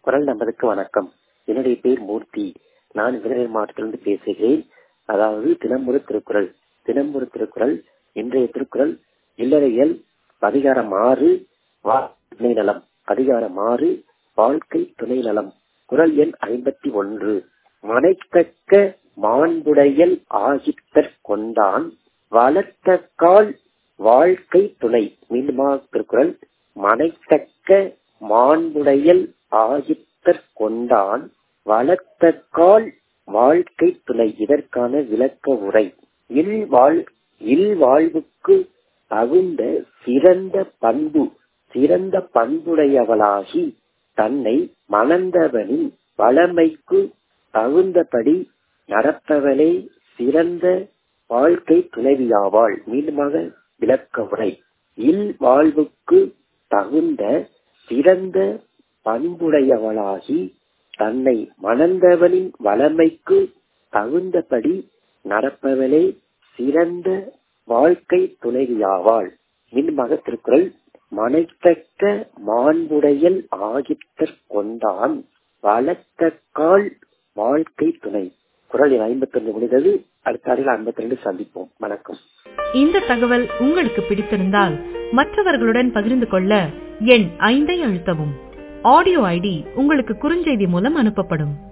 குரல் நம்பருக்கு வணக்கம் என்னுடைய பேர் மூர்த்தி நான் விருதுநகர் மாவட்டத்திலிருந்து பேசுகிறேன் அதாவது தினமுறு திருக்குறள் தினமுறு திருக்குறள் இன்றைய திருக்குறள் இல்லறையல் அதிகாரம் ஆறு துணை நலம் அதிகாரம் ஆறு வாழ்க்கை துணை நலம் குரல் எண் ஐம்பத்தி ஒன்று மனைத்தக்க மாண்புடையல் ஆகித்தற் கொண்டான் வளர்த்தக்கால் வாழ்க்கை துணை மீண்டுமா திருக்குறள் மனைத்தக்க மாண்புடையல் ஆகித்தற் கொண்டான் வளர்த்தக்கால் வாழ்க்கை துணை இதற்கான விளக்க உரை இல் வாழ் இல் வாழ்வுக்கு தகுந்த சிறந்த பண்பு சிறந்த பண்புடையவளாகி தன்னை மணந்தவனின் வளமைக்கு தகுந்தபடி நடப்பவளே சிறந்த வாழ்க்கை துணைவியாவாள் மீண்டுமாக விளக்க உரை இல் வாழ்வுக்கு தகுந்த சிறந்த பண்புடையவளாகி தன்னை மணந்தவனின் வளமைக்கு தகுந்தபடி நடப்பவளே சிறந்த வாழ்க்கை துணைவியாவாள் மீண்டுமாக திருக்குறள் மனைத்தக்க மாண்புடையல் ஆகித்தற் கொண்டான் வளர்த்தக்கால் வாழ்க்கை துணை குரல் ஐம்பத்தி ஒன்று முடிந்தது அடுத்த ஆடியில் ஐம்பத்தி ரெண்டு சந்திப்போம் வணக்கம் இந்த தகவல் உங்களுக்கு பிடித்திருந்தால் மற்றவர்களுடன் பகிர்ந்து கொள்ள எண் ஐந்தை அழுத்தவும் ஆடியோ ஐடி உங்களுக்கு குறுஞ்செய்தி மூலம் அனுப்பப்படும்